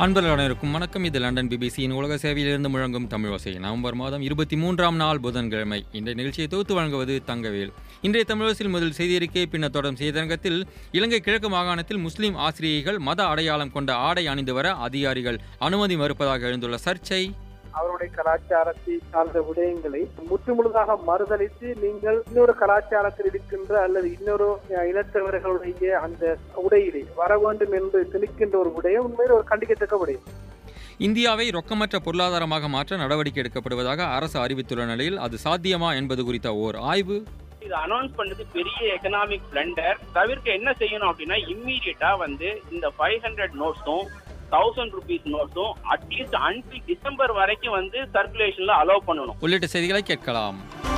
அன்பர்கள் அனைவருக்கும் வணக்கம் இது லண்டன் பிபிசியின் உலக சேவையிலிருந்து முழங்கும் தமிழ் வசை நவம்பர் மாதம் இருபத்தி மூன்றாம் நாள் புதன்கிழமை இந்த நிகழ்ச்சியை தொகுத்து வழங்குவது தங்கவேல் இன்றைய தமிழரசில் முதல் செய்தியறிக்கை பின்னர் தொடரும் செய்திரங்கத்தில் இலங்கை கிழக்கு மாகாணத்தில் முஸ்லிம் ஆசிரியைகள் மத அடையாளம் கொண்ட ஆடை அணிந்து வர அதிகாரிகள் அனுமதி மறுப்பதாக எழுந்துள்ள சர்ச்சை அவருடைய கலாச்சாரத்தை சார்ந்த விடயங்களை முற்றுமுழுதாக மறுதளித்து நீங்கள் இன்னொரு கலாச்சாரத்தில் இருக்கின்ற அல்லது இன்னொரு அஹ், இனத்தவர்களுடைய அந்த உடையிலே வர வேண்டும் என்று திணிக்கின்ற ஒரு விடயம் உண்மையில் ஒரு கண்டிக்கத்தக்க விடயம் இந்தியாவை ரொக்கமற்ற பொருளாதாரமாக மாற்ற நடவடிக்கை எடுக்கப்படுவதாக அரசு அறிவித்துள்ள நிலையில் அது சாத்தியமா என்பது குறித்த ஓர் ஆய்வு இது அனௌன்ஸ் பண்ணது பெரிய எக்கனாமிக் பிளண்டர் தவிர்க்க என்ன செய்யணும் அப்படின்னா இம்மீடியட்டா வந்து இந்த ஃபைவ் ஹண்ட்ரட் நோட்ஸும் தௌசண்ட் ருபீஸ் நோட்ஸும் அட்லீஸ்ட் அன்டில் டிசம்பர் வரைக்கும் வந்து சர்க்குலேஷன்ல அலோவ் பண்ணணும் உள்ளிட்ட செய்திகளை கேட்கலாம்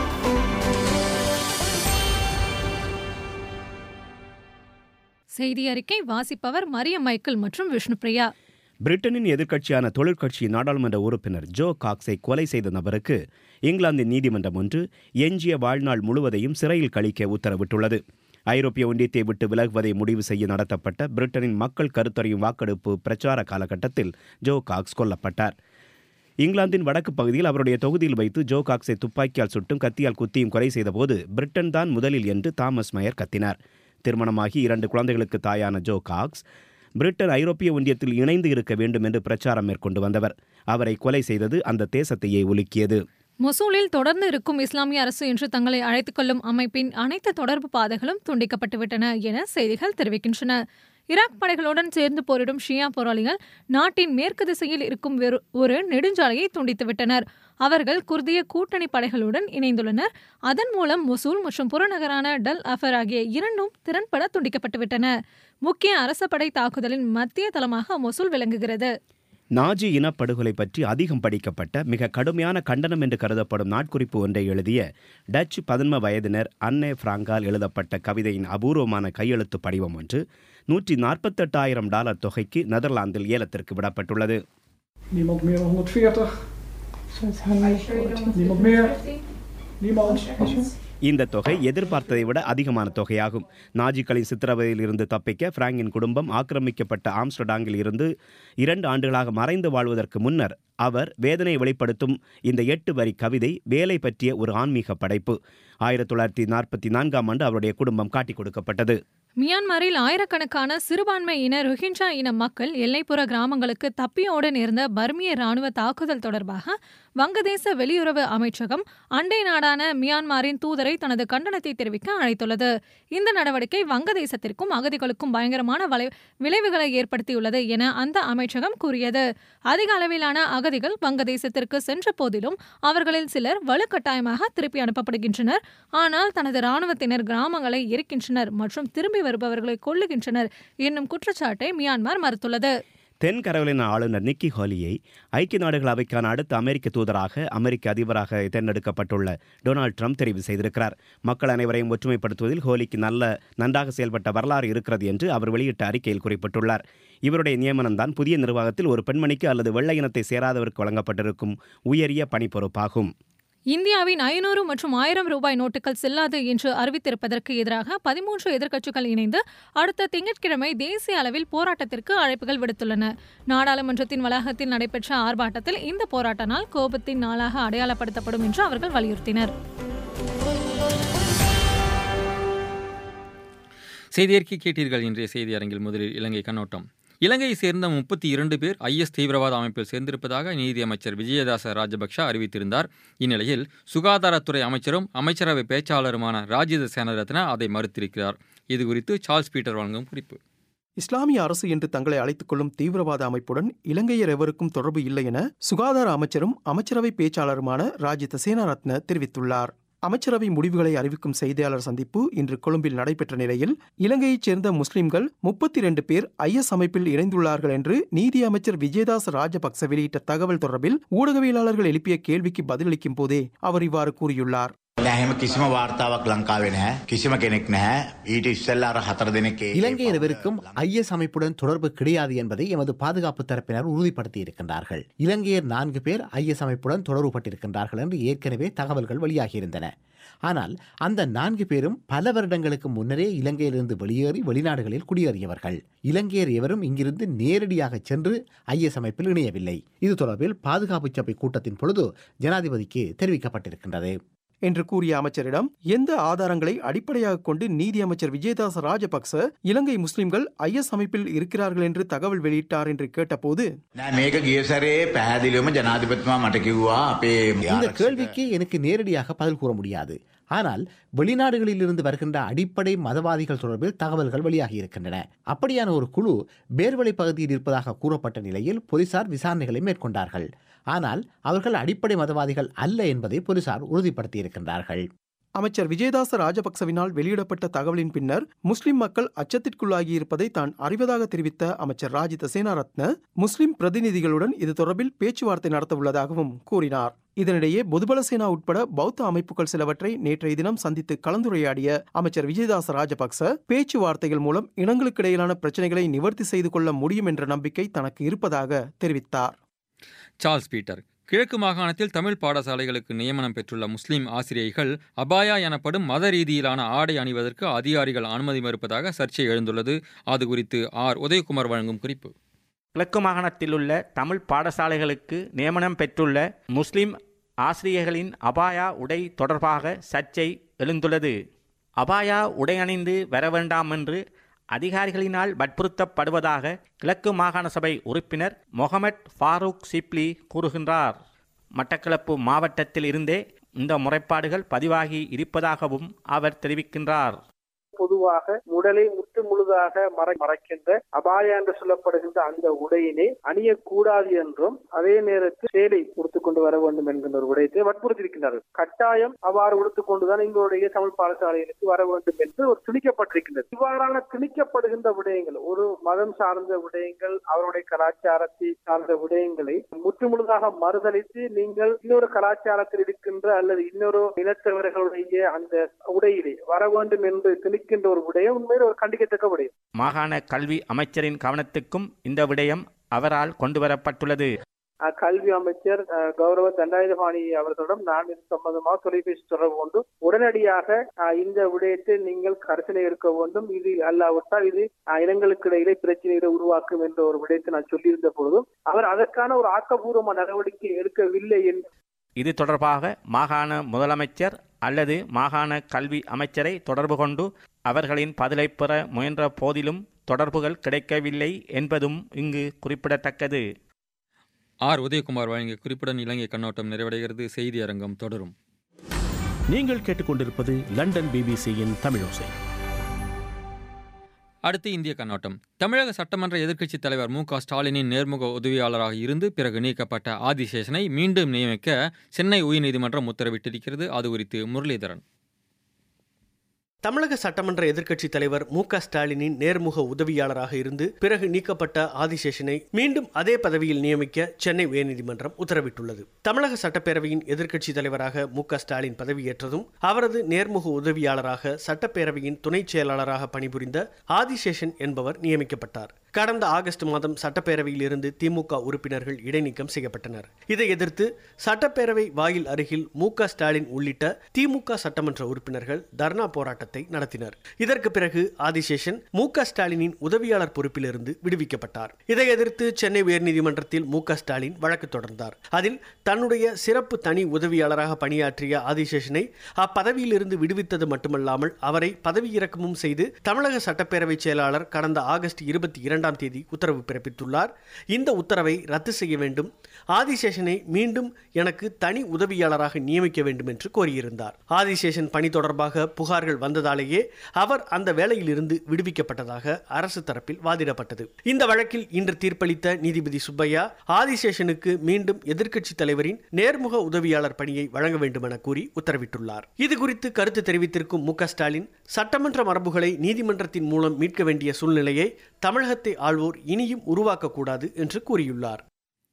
செய்தி அறிக்கை வாசிப்பவர் மரிய மைக்கேல் மற்றும் விஷ்ணுபிரியா பிரிட்டனின் எதிர்க்கட்சியான தொழிற்கட்சி நாடாளுமன்ற உறுப்பினர் ஜோ காக்ஸை கொலை செய்த நபருக்கு இங்கிலாந்தின் நீதிமன்றம் ஒன்று எஞ்சிய வாழ்நாள் முழுவதையும் சிறையில் கழிக்க உத்தரவிட்டுள்ளது ஐரோப்பிய ஒன்றியத்தை விட்டு விலகுவதை முடிவு செய்ய நடத்தப்பட்ட பிரிட்டனின் மக்கள் கருத்தறியும் வாக்கெடுப்பு பிரச்சார காலகட்டத்தில் ஜோ காக்ஸ் கொல்லப்பட்டார் இங்கிலாந்தின் வடக்கு பகுதியில் அவருடைய தொகுதியில் வைத்து ஜோ காக்ஸை துப்பாக்கியால் சுட்டும் கத்தியால் குத்தியும் கொலை செய்தபோது பிரிட்டன் தான் முதலில் என்று தாமஸ் மயர் கத்தினார் திருமணமாகி இரண்டு குழந்தைகளுக்கு தாயான ஜோ காக்ஸ் பிரிட்டன் ஐரோப்பிய ஒன்றியத்தில் இணைந்து இருக்க வேண்டும் என்று பிரச்சாரம் மேற்கொண்டு வந்தவர் அவரை கொலை செய்தது அந்த தேசத்தையே உலுக்கியது மொசூலில் தொடர்ந்து இருக்கும் இஸ்லாமிய அரசு என்று தங்களை அழைத்துக் கொள்ளும் அமைப்பின் அனைத்து தொடர்பு பாதைகளும் துண்டிக்கப்பட்டுவிட்டன என செய்திகள் தெரிவிக்கின்றன ஈராக் படைகளுடன் சேர்ந்து போரிடும் ஷியா போராளிகள் நாட்டின் மேற்கு திசையில் இருக்கும் வெறு- ஒரு நெடுஞ்சாலையை துண்டித்துவிட்டனர் அவர்கள் குர்திய கூட்டணி படைகளுடன் இணைந்துள்ளனர் அதன் மூலம் மொசூல் மற்றும் புறநகரான டல் அஃபர் ஆகிய இரண்டும் திறன்பட துண்டிக்கப்பட்டுவிட்டன முக்கிய அரச படை தாக்குதலின் மத்திய தளமாக மொசூல் விளங்குகிறது நாஜி இனப்படுகொலை பற்றி அதிகம் படிக்கப்பட்ட மிக கடுமையான கண்டனம் என்று கருதப்படும் நாட்குறிப்பு ஒன்றை எழுதிய டச் பதின்ம வயதினர் அன்னே பிராங்கால் எழுதப்பட்ட கவிதையின் அபூர்வமான கையெழுத்து படிவம் ஒன்று நூற்றி நாற்பத்தெட்டாயிரம் டாலர் தொகைக்கு நெதர்லாந்தில் ஏலத்திற்கு விடப்பட்டுள்ளது Niemand meer dan 140? Niemand meer? Niemand? இந்த தொகை எதிர்பார்த்ததை விட அதிகமான தொகையாகும் நாஜிக்களின் சித்திரவதையில் இருந்து தப்பிக்க பிராங்கின் குடும்பம் ஆக்கிரமிக்கப்பட்ட ஆம்ஸ்டர்டாங்கில் இருந்து இரண்டு ஆண்டுகளாக மறைந்து வாழ்வதற்கு முன்னர் அவர் வேதனை வெளிப்படுத்தும் இந்த எட்டு வரி கவிதை வேலை பற்றிய ஒரு ஆன்மீக படைப்பு ஆயிரத்தி தொள்ளாயிரத்தி நாற்பத்தி நான்காம் ஆண்டு அவருடைய குடும்பம் காட்டிக் கொடுக்கப்பட்டது மியான்மரில் ஆயிரக்கணக்கான சிறுபான்மை இன ரோஹிஞ்சா இன மக்கள் எல்லைப்புற கிராமங்களுக்கு தப்பியோட நேர்ந்த பர்மிய ராணுவ தாக்குதல் தொடர்பாக வங்கதேச வெளியுறவு அமைச்சகம் அண்டை நாடான மியான்மரின் தூதரை தனது கண்டனத்தை தெரிவிக்க அழைத்துள்ளது இந்த நடவடிக்கை வங்கதேசத்திற்கும் அகதிகளுக்கும் பயங்கரமான வலை விளைவுகளை ஏற்படுத்தியுள்ளது என அந்த அமைச்சகம் கூறியது அதிக அளவிலான அகதிகள் வங்கதேசத்திற்கு சென்ற போதிலும் அவர்களில் சிலர் வலுக்கட்டாயமாக திருப்பி அனுப்பப்படுகின்றனர் ஆனால் தனது இராணுவத்தினர் கிராமங்களை எரிக்கின்றனர் மற்றும் திரும்பி வருபவர்களை கொல்லுகின்றனர் என்னும் குற்றச்சாட்டை மியான்மர் மறுத்துள்ளது தென் கரோலினா ஆளுநர் நிக்கி ஹோலியை ஐக்கிய நாடுகள் அவைக்கான அடுத்த அமெரிக்க தூதராக அமெரிக்க அதிபராக தேர்ந்தெடுக்கப்பட்டுள்ள டொனால்ட் ட்ரம்ப் தெரிவு செய்திருக்கிறார் மக்கள் அனைவரையும் ஒற்றுமைப்படுத்துவதில் ஹோலிக்கு நல்ல நன்றாக செயல்பட்ட வரலாறு இருக்கிறது என்று அவர் வெளியிட்ட அறிக்கையில் குறிப்பிட்டுள்ளார் இவருடைய நியமனம்தான் புதிய நிர்வாகத்தில் ஒரு பெண்மணிக்கு அல்லது வெள்ளை இனத்தை சேராதவருக்கு வழங்கப்பட்டிருக்கும் உயரிய பணி பொறுப்பாகும் இந்தியாவின் ஐநூறு மற்றும் ஆயிரம் ரூபாய் நோட்டுகள் செல்லாது என்று அறிவித்திருப்பதற்கு எதிராக பதிமூன்று எதிர்க்கட்சிகள் இணைந்து அடுத்த திங்கட்கிழமை தேசிய அளவில் போராட்டத்திற்கு அழைப்புகள் விடுத்துள்ளன நாடாளுமன்றத்தின் வளாகத்தில் நடைபெற்ற ஆர்ப்பாட்டத்தில் இந்த போராட்ட நாள் கோபத்தின் நாளாக அடையாளப்படுத்தப்படும் என்று அவர்கள் வலியுறுத்தினர் செய்தியறிக்கை கேட்டீர்கள் இன்றைய செய்தி அரங்கில் முதலில் இலங்கை கண்ணோட்டம் இலங்கையை சேர்ந்த முப்பத்தி இரண்டு பேர் ஐஎஸ் தீவிரவாத அமைப்பில் சேர்ந்திருப்பதாக நீதியமைச்சர் விஜயதாச ராஜபக்ஷ அறிவித்திருந்தார் இந்நிலையில் சுகாதாரத்துறை அமைச்சரும் அமைச்சரவை பேச்சாளருமான ராஜித சேனரத்ன அதை மறுத்திருக்கிறார் இது குறித்து சார்ல்ஸ் பீட்டர் வழங்கும் குறிப்பு இஸ்லாமிய அரசு என்று தங்களை அழைத்துக் கொள்ளும் தீவிரவாத அமைப்புடன் இலங்கையர் எவருக்கும் தொடர்பு இல்லை என சுகாதார அமைச்சரும் அமைச்சரவை பேச்சாளருமான ராஜித சேனாரத்ன தெரிவித்துள்ளார் அமைச்சரவை முடிவுகளை அறிவிக்கும் செய்தியாளர் சந்திப்பு இன்று கொழும்பில் நடைபெற்ற நிலையில் இலங்கையைச் சேர்ந்த முஸ்லிம்கள் முப்பத்தி இரண்டு பேர் ஐஎஸ் அமைப்பில் இணைந்துள்ளார்கள் என்று நீதி அமைச்சர் விஜயதாஸ் ராஜபக்ச வெளியிட்ட தகவல் தொடர்பில் ஊடகவியலாளர்கள் எழுப்பிய கேள்விக்கு பதிலளிக்கும் போதே அவர் இவ்வாறு கூறியுள்ளார் නෑ එහෙම කිසිම වාර්තාවක් ලංකාවේ නැහැ. කිසිම කෙනෙක් නැහැ. ඊට ඉස්සෙල්ලා අර හතර දෙනෙක් ඒ- இலங்கையர் எவருக்கும் ஐஎஸ் அமைப்புடன் தொடர்பு கிடையாது என்பதை எமது பாதுகாப்பு தரப்பினர் உறுதிப்படுத்தி இருக்கின்றார்கள் இலங்கையர் நான்கு பேர் ஐஎஸ் அமைப்புடன் தொடர்புபட்டிருக்கின்றார்கள் என்று ஏற்கனவே தகவல்கள் வெளியாகியிருந்தன ஆனால் அந்த நான்கு பேரும் பல வருடங்களுக்கு முன்னரே இலங்கையிலிருந்து வெளியேறி வெளிநாடுகளில் குடியேறியவர்கள் இலங்கையர் எவரும் இங்கிருந்து நேரடியாக சென்று ஐஎஸ் அமைப்பில் இணையவில்லை இது தொடர்பில் பாதுகாப்பு சபை கூட்டத்தின் பொழுது ஜனாதிபதிக்கு தெரிவிக்கப்பட்டிருக்கின்றது என்று கூறிய அமைச்சரிடம் எந்த ஆதாரங்களை அடிப்படையாக கொண்டு நீதி அமைச்சர் விஜயதாச ராஜபக்ச இலங்கை முஸ்லிம்கள் ஐஎஸ் அமைப்பில் இருக்கிறார்கள் என்று தகவல் வெளியிட்டார் என்று கேட்டபோது නෑ මේක ගිය සැරේ පැහැදිලිවම ජනාධිපතිතුමා මට කිව්වා අපේ இந்த ආරක්ෂක- கேள்விக்கு எனக்கு நேரடியாக பதில் கூற முடியாது ஆனால் வெளிநாடுகளிலிருந்து வருகின்ற அடிப்படை மதவாதிகள் தொடர்பில் தகவல்கள் வெளியாகி இருக்கின்றன அப்படியான ஒரு குழு பேர்வழி பகுதியில் இருப்பதாக கூறப்பட்ட நிலையில் போலீசார் விசாரணைகளை மேற்கொண்டார்கள் ஆனால் அவர்கள் அடிப்படை மதவாதிகள் அல்ல என்பதை போலீசார் உறுதிப்படுத்தியிருக்கின்றார்கள் அமைச்சர் விஜயதாச ராஜபக்சவினால் வெளியிடப்பட்ட தகவலின் பின்னர் முஸ்லிம் மக்கள் அச்சத்திற்குள்ளாகியிருப்பதை தான் அறிவதாக தெரிவித்த அமைச்சர் ராஜித சேனாரத்ன முஸ்லிம் பிரதிநிதிகளுடன் இது தொடர்பில் பேச்சுவார்த்தை நடத்தவுள்ளதாகவும் கூறினார் இதனிடையே பொதுபல சேனா உட்பட பௌத்த அமைப்புகள் சிலவற்றை நேற்றைய தினம் சந்தித்து கலந்துரையாடிய அமைச்சர் விஜயதாச ராஜபக்ச பேச்சுவார்த்தைகள் மூலம் இனங்களுக்கிடையிலான பிரச்சனைகளை நிவர்த்தி செய்து கொள்ள முடியும் என்ற நம்பிக்கை தனக்கு இருப்பதாக தெரிவித்தார் சார்ல்ஸ் பீட்டர் கிழக்கு மாகாணத்தில் தமிழ் பாடசாலைகளுக்கு நியமனம் பெற்றுள்ள முஸ்லிம் ஆசிரியைகள் அபாயா எனப்படும் மத ரீதியிலான ஆடை அணிவதற்கு அதிகாரிகள் அனுமதி மறுப்பதாக சர்ச்சை எழுந்துள்ளது அது குறித்து ஆர் உதயகுமார் வழங்கும் குறிப்பு கிழக்கு மாகாணத்தில் உள்ள தமிழ் பாடசாலைகளுக்கு நியமனம் பெற்றுள்ள முஸ்லிம் ஆசிரியர்களின் அபாயா உடை தொடர்பாக சர்ச்சை எழுந்துள்ளது அபாயா உடை அணிந்து வர வேண்டாம் என்று அதிகாரிகளினால் வற்புறுத்தப்படுவதாக கிழக்கு மாகாண சபை உறுப்பினர் மொஹமட் ஃபாரூக் சிப்லி கூறுகின்றார் மட்டக்களப்பு மாவட்டத்தில் இருந்தே இந்த முறைப்பாடுகள் பதிவாகி இருப்பதாகவும் அவர் தெரிவிக்கின்றார் பொதுவாக உடலை முற்று முழுதாக மறை மறைக்கின்ற அபாயா என்று சொல்லப்படுகின்ற அந்த உடையினை அணியக்கூடாது என்றும் அதே நேரத்தில் சேலை உடுத்துக் கொண்டு வர வேண்டும் என்கின்ற ஒரு விடயத்தை வற்புறுத்தியிருக்கின்றார்கள் கட்டாயம் அவ்வாறு உடுத்துக் கொண்டுதான் எங்களுடைய தமிழ் பாடசாலைகளுக்கு வர வேண்டும் என்று ஒரு திணிக்கப்பட்டிருக்கின்றது இவ்வாறான திணிக்கப்படுகின்ற விடயங்கள் ஒரு மதம் சார்ந்த விடயங்கள் அவருடைய கலாச்சாரத்தை சார்ந்த விடயங்களை முற்றுமுழுதாக மறுதளித்து நீங்கள் இன்னொரு கலாச்சாரத்தில் இருக்கின்ற அல்லது இன்னொரு இனத்தவர்களுடைய அந்த உடையிலே வர வேண்டும் என்று திணிக்கின்ற ஒரு விடயம் உண்மையில் ஒரு கண்டிக்கத்தக்க விடயம் மாகாண கல்வி அமைச்சரின் கவனத்துக்கும் இந்த விடயம் அவரால் கொண்டுவரப்பட்டுள்ளது அஹ் கல்வி அமைச்சர் அஹ், கௌரவ தண்டாயுதபாணி அவர்களிடம் நான் இது சம்பந்தமாக தொலைபேசி தொடர்பு கொண்டு உடனடியாக அஹ், இந்த விடயத்தை நீங்கள் கருத்தினை எடுக்க வேண்டும் இது அல்லாவிட்டால் இது அஹ், இனங்களுக்கு இடையிலே பிரச்சனைகளை உருவாக்கும் என்ற ஒரு விடயத்தை நான் சொல்லியிருந்த பொழுதும் அவர் அதற்கான ஒரு ஆக்கப்பூர்வமான நடவடிக்கை எடுக்கவில்லை என்று இது தொடர்பாக மாகாண முதலமைச்சர் அல்லது மாகாண கல்வி அமைச்சரை தொடர்பு கொண்டு அவர்களின் பதிலை பெற முயன்ற போதிலும் தொடர்புகள் கிடைக்கவில்லை என்பதும் இங்கு குறிப்பிடத்தக்கது ஆர் உதயகுமார் வழங்கிய குறிப்புடன் இலங்கை கண்ணோட்டம் நிறைவடைகிறது செய்தி அரங்கம் தொடரும் நீங்கள் கேட்டுக்கொண்டிருப்பது லண்டன் பிபிசியின் தமிழோசை அடுத்து இந்திய கண்ணோட்டம் தமிழக சட்டமன்ற எதிர்க்கட்சித் தலைவர் மு க ஸ்டாலினின் நேர்முக உதவியாளராக இருந்து பிறகு நீக்கப்பட்ட ஆதிசேஷனை மீண்டும் நியமிக்க சென்னை உயர்நீதிமன்றம் உத்தரவிட்டிருக்கிறது அது குறித்து முரளிதரன் தமிழக சட்டமன்ற எதிர்க்கட்சித் தலைவர் மு க ஸ்டாலினின் நேர்முக உதவியாளராக இருந்து பிறகு நீக்கப்பட்ட ஆதிசேஷனை மீண்டும் அதே பதவியில் நியமிக்க சென்னை உயர்நீதிமன்றம் உத்தரவிட்டுள்ளது தமிழக சட்டப்பேரவையின் எதிர்க்கட்சித் தலைவராக மு க ஸ்டாலின் பதவியேற்றதும் அவரது நேர்முக உதவியாளராக சட்டப்பேரவையின் துணைச் செயலாளராக பணிபுரிந்த ஆதிசேஷன் என்பவர் நியமிக்கப்பட்டார் கடந்த ஆகஸ்ட் மாதம் சட்டப்பேரவையில் இருந்து திமுக உறுப்பினர்கள் இடைநீக்கம் செய்யப்பட்டனர் இதை எதிர்த்து சட்டப்பேரவை வாயில் அருகில் மு க ஸ்டாலின் உள்ளிட்ட திமுக சட்டமன்ற உறுப்பினர்கள் தர்ணா போராட்டத்தை நடத்தினர் இதற்கு பிறகு ஆதிசேஷன் மு க ஸ்டாலினின் உதவியாளர் பொறுப்பிலிருந்து விடுவிக்கப்பட்டார் இதை எதிர்த்து சென்னை உயர்நீதிமன்றத்தில் மு க ஸ்டாலின் வழக்கு தொடர்ந்தார் அதில் தன்னுடைய சிறப்பு தனி உதவியாளராக பணியாற்றிய ஆதிசேஷனை அப்பதவியிலிருந்து விடுவித்தது மட்டுமல்லாமல் அவரை பதவி இறக்கமும் செய்து தமிழக சட்டப்பேரவை செயலாளர் கடந்த ஆகஸ்ட் இருபத்தி இரண்டாம் தேதி உத்தரவு பிறப்பித்துள்ளார் இந்த உத்தரவை ரத்து செய்ய வேண்டும் ஆதிசேஷனை மீண்டும் எனக்கு தனி உதவியாளராக நியமிக்க வேண்டும் என்று கோரியிருந்தார் ஆதிசேஷன் பணி தொடர்பாக புகார்கள் வந்ததாலேயே அவர் அந்த வேலையிலிருந்து விடுவிக்கப்பட்டதாக அரசு தரப்பில் வாதிடப்பட்டது இந்த வழக்கில் இன்று தீர்ப்பளித்த நீதிபதி சுப்பையா ஆதிசேஷனுக்கு மீண்டும் எதிர்க்கட்சித் தலைவரின் நேர்முக உதவியாளர் பணியை வழங்க வேண்டும் என கூறி உத்தரவிட்டுள்ளார் இது குறித்து கருத்து தெரிவித்திருக்கும் மு க ஸ்டாலின் சட்டமன்ற மரபுகளை நீதிமன்றத்தின் மூலம் மீட்க வேண்டிய சூழ்நிலையை தமிழகத்தை ஆள்வோர் இனியும் உருவாக்கக்கூடாது என்று கூறியுள்ளார்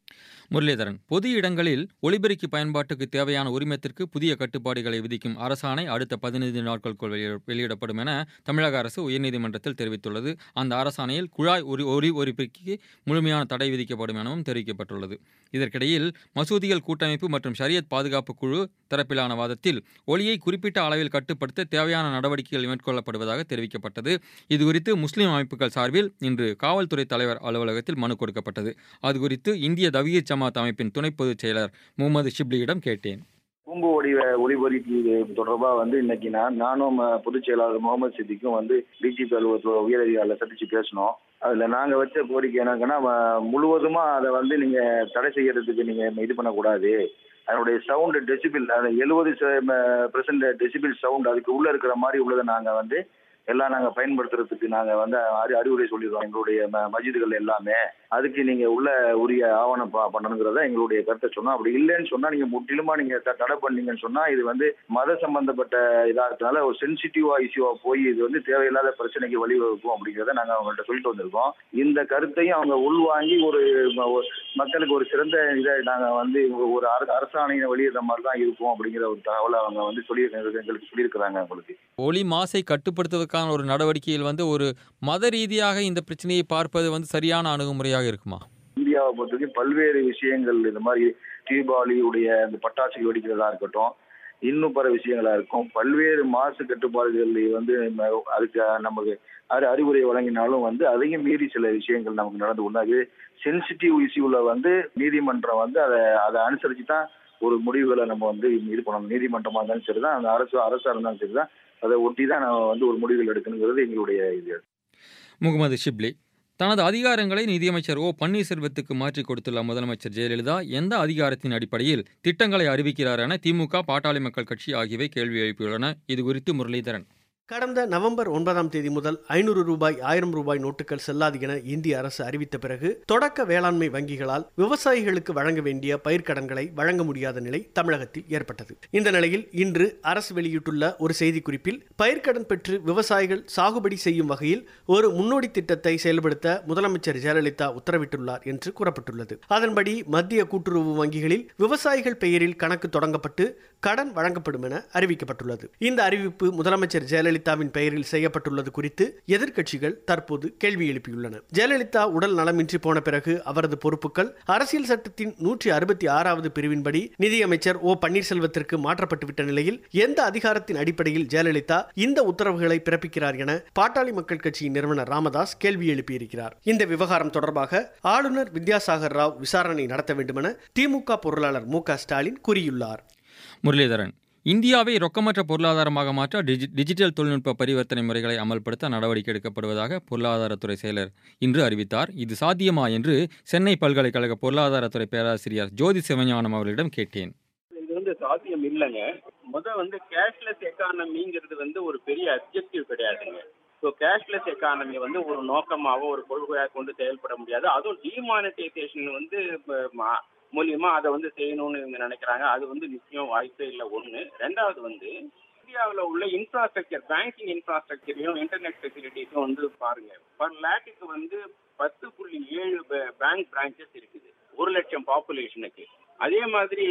முரளிதரன் பொது இடங்களில் ஒலிபெருக்கி பயன்பாட்டுக்கு தேவையான உரிமத்திற்கு புதிய கட்டுப்பாடுகளை விதிக்கும் அரசாணை அடுத்த பதினைந்து நாட்களுக்குள் வெளியிட- வெளியிடப்படும் என தமிழக அரசு உயர்நீதிமன்றத்தில் தெரிவித்துள்ளது அந்த அரசாணையில் குழாய் ஒலி ஒலி ஒலிபெருக்கிக்கு முழுமையான தடை விதிக்கப்படும் எனவும் தெரிவிக்கப்பட்டுள்ளது இதற்கிடையில் மசூதிகள் கூட்டமைப்பு மற்றும் ஷரியத் பாதுகாப்பு குழு தரப்பிலான வாதத்தில் ஒலியை குறிப்பிட்ட அளவில் கட்டுப்படுத்த தேவையான நடவடிக்கைகள் மேற்கொள்ளப்படுவதாக தெரிவிக்கப்பட்டது இதுகுறித்து முஸ்லிம் அமைப்புகள் சார்பில் இன்று காவல்துறை தலைவர் அலுவலகத்தில் மனு கொடுக்கப்பட்டது அது குறித்து இந்திய தவீர் ஜமாத் அமைப்பின் துணை பொதுச் செயலர் முகமது ஷிப்லியிடம் கேட்டேன் கூம்பு வடிவ ஒளிபரப்பு தொடர்பாக வந்து இன்னைக்கு நான் நானும் அஹ், பொதுச் செயலாளர் முகமது சித்திக்கும் வந்து டிஜிபி அலுவலகத்தில் உயரதிகாரிகளை சந்திச்சு பேசினோம் அதில் நாங்கள் வச்ச கோரிக்கை என்னங்கன்னா அஹ், முழுவதுமா அதை வந்து நீங்கள் தடை செய்யறதுக்கு நீங்கள் இது பண்ணக்கூடாது அதனுடைய சவுண்டு டெசிபிள் அந்த எழுபது பெர்சன்ட் டெசிபிள் சவுண்ட் அதுக்கு உள்ளே இருக்கிற மாதிரி உள்ளதை நாங்கள் வந்து எல்லாம் நாங்கள் பயன்படுத்துறதுக்கு நாங்கள் வந்து அறி அறிவுரை சொல்லிடுறோம் எங்களுடைய ம- மஸ்ஜிதுகள் எல்லாமே அதுக்கு நீங்கள் உள்ள உரிய ஆவணம் ப- பண்ணணுங்கிறத எங்களுடைய கருத்தை சொன்னோம் அப்படி இல்லைன்னு சொன்னால் நீங்கள் முற்றிலுமா நீங்கள் தடை பண்ணீங்கன்னு சொன்னால் இது வந்து மத சம்பந்தப்பட்ட இதாக இருக்கிறதுனால ஒரு சென்சிட்டிவா இஷ்யூவாக போய் இது வந்து தேவையில்லாத பிரச்சனைக்கு வழிவகுக்கும் அப்படிங்கிறத நாங்கள் அவங்கள்ட்ட சொல்லிட்டு வந்திருக்கோம் இந்த கருத்தையும் அவங்க உள்வாங்கி ஒரு ம- ஒரு மக்களுக்கு ஒரு சிறந்த இதை நாங்கள் வந்து ஒரு அரசு அரசாணையை வெளியிடுற மாதிரி தான் இருக்கும் அப்படிங்கிற ஒரு தகவலை அவங்க வந்து சொல்லி எங்களுக்கு சொல்லியிருக்கிறாங்க உங்களுக்கு ஒலி மாசை கட்டுப்படுத்துவதற்கான ஒரு நடவடிக்கையில் வந்து ஒரு மத ரீதியாக இந்த பிரச்சனையை பார்ப்பது வந்து சரியான அணுகுமுறையாக இருக்குமா இந்தியாவை பொறுத்த வரைக்கும் பல்வேறு விஷயங்கள் இந்த மாதிரி தீபாவளியுடைய அந்த பட்டாசு வெடிக்கிறதா இருக்கட்டும் இன்னும் பல விஷயங்களா இருக்கும் பல்வேறு மாசு கட்டுப்பாடுகள் வந்து ம- அதுக்கு நமக்கு அறி அறிவுரை வழங்கினாலும் வந்து அதையும் மீறி சில விஷயங்கள் நமக்கு நடந்து கொண்டு அது சென்சிட்டிவ் இஷ்யூல வந்து நீதிமன்றம் வந்து அதை அதை அனுசரிச்சு தான் ஒரு முடிவுகளை நம்ம வந்து இது பண்ணணும் நீதிமன்றமா இருந்தாலும் சரிதான் அந்த அரசு அரசா இருந்தாலும் சரிதான் அதை ஒட்டி தான் நம்ம வந்து ஒரு முடிவுகள் எடுக்கணுங்கிறது எங்களுடைய இது முகமது ஷிப்லி தனது அதிகாரங்களை நிதியமைச்சர் ஓ பன்னீர்செல்வத்துக்கு மாற்றிக் கொடுத்துள்ள முதலமைச்சர் ஜெயலலிதா எந்த அதிகாரத்தின் அடிப்படையில் திட்டங்களை அறிவிக்கிறார் என திமுக பாட்டாளி மக்கள் கட்சி ஆகியவை கேள்வி எழுப்பியுள்ளன இது குறித்து முரளிதரன் கடந்த நவம்பர் ஒன்பதாம் தேதி முதல் ஐநூறு ரூபாய் ஆயிரம் ரூபாய் நோட்டுகள் செல்லாது என இந்திய அரசு அறிவித்த பிறகு தொடக்க வேளாண்மை வங்கிகளால் விவசாயிகளுக்கு வழங்க வேண்டிய பயிர்க்கடன்களை வழங்க முடியாத நிலை தமிழகத்தில் ஏற்பட்டது இந்த நிலையில் இன்று அரசு வெளியிட்டுள்ள ஒரு செய்திக்குறிப்பில் பயிர்க்கடன் பெற்று விவசாயிகள் சாகுபடி செய்யும் வகையில் ஒரு முன்னோடி திட்டத்தை செயல்படுத்த முதலமைச்சர் ஜெயலலிதா உத்தரவிட்டுள்ளார் என்று கூறப்பட்டுள்ளது அதன்படி மத்திய கூட்டுறவு வங்கிகளில் விவசாயிகள் பெயரில் கணக்கு தொடங்கப்பட்டு கடன் வழங்கப்படும் என அறிவிக்கப்பட்டுள்ளது இந்த அறிவிப்பு முதலமைச்சர் ஜெயலலிதாவின் பெயரில் செய்யப்பட்டுள்ளது குறித்து எதிர்க்கட்சிகள் தற்போது கேள்வி எழுப்பியுள்ளன ஜெயலலிதா உடல் நலமின்றி போன பிறகு அவரது பொறுப்புகள் அரசியல் சட்டத்தின் நூற்றி அறுபத்தி ஆறாவது பிரிவின்படி நிதியமைச்சர் ஓ பன்னீர்செல்வத்திற்கு மாற்றப்பட்டுவிட்ட நிலையில் எந்த அதிகாரத்தின் அடிப்படையில் ஜெயலலிதா இந்த உத்தரவுகளை பிறப்பிக்கிறார் என பாட்டாளி மக்கள் கட்சியின் நிறுவனர் ராமதாஸ் கேள்வி எழுப்பியிருக்கிறார் இந்த விவகாரம் தொடர்பாக ஆளுநர் வித்யாசாகர் ராவ் விசாரணை நடத்த வேண்டுமென திமுக பொருளாளர் மு க ஸ்டாலின் கூறியுள்ளார் முரளிதரன் இந்தியாவை ரொக்கமற்ற பொருளாதாரமாக மாற்ற டிஜி டிஜிட்டல் தொழில்நுட்ப பரிவர்த்தனை முறைகளை அமல்படுத்த நடவடிக்கை எடுக்கப்படுவதாக பொருளாதாரத்துறை செயலர் இன்று அறிவித்தார் இது சாத்தியமா என்று சென்னை பல்கலைக்கழக பொருளாதாரத்துறை பேராசிரியர் ஜோதி சிவஞானம் அவர்களிடம் கேட்டேன் இது வந்து சாத்தியம் இல்லைங்க முத வந்து கேஷ்லெஸ் எக்கானமிங்கிறது வந்து ஒரு பெரிய அப்ஜெக்டிவ் கிடையாதுங்க ஸோ கேஷ்லெஸ் எக்கானமி வந்து ஒரு நோக்கமாவோ ஒரு கொள்கையாக கொண்டு செயல்பட முடியாது அதுவும் டிமானிட்டைசேஷன் வந்து இப்ப ம- மூலியமா அதை வந்து செய்யணும்னு இவங்க நினைக்கிறாங்க அது வந்து நிச்சயம் வாய்ப்பே இல்லை ஒன்று ரெண்டாவது வந்து இந்தியாவில் உள்ள இன்ஃப்ராஸ்ட்ரக்சர் பேங்கிங் இன்ஃப்ராஸ்ட்ரக்சரையும் இன்டர்நெட் ஃபெசிலிட்டிஸும் வந்து பாருங்க பர் லேக்குக்கு வந்து பத்து புள்ளி ஏழு பேங்க் பிரான்ச்சஸ் இருக்குது ஒரு லட்சம் பாப்புலேஷனுக்கு அதே மாதிரி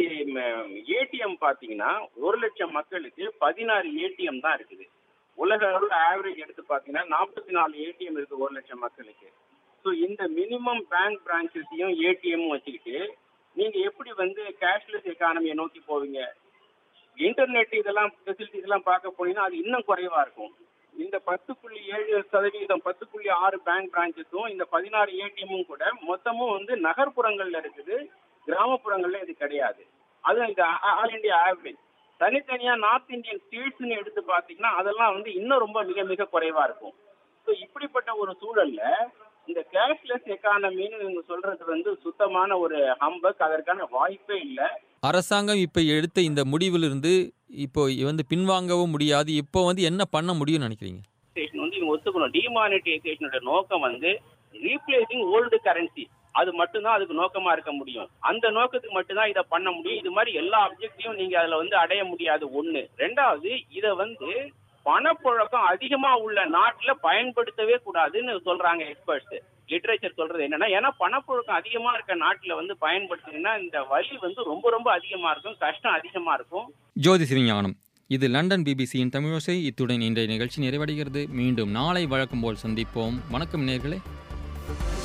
ஏடிஎம் பார்த்தீங்கன்னா ஒரு லட்சம் மக்களுக்கு பதினாறு ஏடிஎம் தான் இருக்குது உலக அளவில் ஆவரேஜ் எடுத்து பார்த்தீங்கன்னா நாற்பத்தி நாலு ஏடிஎம் இருக்கு ஒரு லட்சம் மக்களுக்கு ஸோ இந்த மினிமம் பேங்க் பிரான்ச்சஸையும் ஏடிஎம் வச்சுக்கிட்டு நீங்க எப்படி வந்து கேஷ்லெஸ் எக்கானமியை நோக்கி போவீங்க இன்டர்நெட் இதெல்லாம் ஃபெசிலிட்டிஸ் எல்லாம் பார்க்க போனீங்கன்னா அது இன்னும் குறைவா இருக்கும் இந்த பத்து புள்ளி ஏழு சதவீதம் பத்து புள்ளி ஆறு பேங்க் பிரான்ச்சஸும் இந்த பதினாறு ஏடிஎம்மும் கூட மொத்தமும் வந்து நகர்ப்புறங்கள்ல இருக்குது கிராமப்புறங்கள்ல இது கிடையாது அது இந்த ஆல் இந்தியா ஆவரேஜ் தனித்தனியா நார்த் இந்தியன் ஸ்டேட்ஸ்னு எடுத்து பார்த்தீங்கன்னா அதெல்லாம் வந்து இன்னும் ரொம்ப மிக மிக குறைவா இருக்கும் ஸோ இப்படிப்பட்ட ஒரு சூழல்ல இந்த கேஷ்லெஸ் எக்கானமின்னு இவங்க சொல்றது வந்து சுத்தமான ஒரு ஹம்பக் அதற்கான வாய்ப்பே இல்லை அரசாங்கம் இப்போ எடுத்த இந்த முடிவிலிருந்து இப்போ வந்து பின்வாங்கவும் முடியாது இப்போ வந்து என்ன பண்ண முடியும்னு நினைக்கிறீங்க டிமானிட்டைசேஷன் வந்து இவங்க ஒத்துக்கணும் டிமானிட்டைசேஷனோட நோக்கம் வந்து ரீப்ளேசிங் ஓல்டு கரன்சி அது மட்டும்தான் அதுக்கு நோக்கமா இருக்க முடியும் அந்த நோக்கத்துக்கு மட்டும்தான் இதை பண்ண முடியும் இது மாதிரி எல்லா அப்ஜெக்டையும் நீங்க அதுல வந்து அடைய முடியாது ஒண்ணு ரெண்டாவது இதை வந்து பணப்புழக்கம் அதிகமா உள்ள நாட்டுல பயன்படுத்தவே கூடாதுன்னு சொல்றாங்க எக்ஸ்பர்ட்ஸ் லிட்ரேச்சர் சொல்றது என்னன்னா ஏன்னா பணப்புழக்கம் அதிகமா இருக்க நாட்டுல வந்து பயன்படுத்துனீங்கன்னா இந்த வலி வந்து ரொம்ப ரொம்ப அதிகமா இருக்கும் கஷ்டம் அதிகமா இருக்கும் ஜோதி சிவஞானம் இது லண்டன் பிபிசியின் தமிழோசை இத்துடன் இன்றைய நிகழ்ச்சி நிறைவடைகிறது மீண்டும் நாளை வழக்கம் போல் சந்திப்போம் வணக்கம் நேர்களே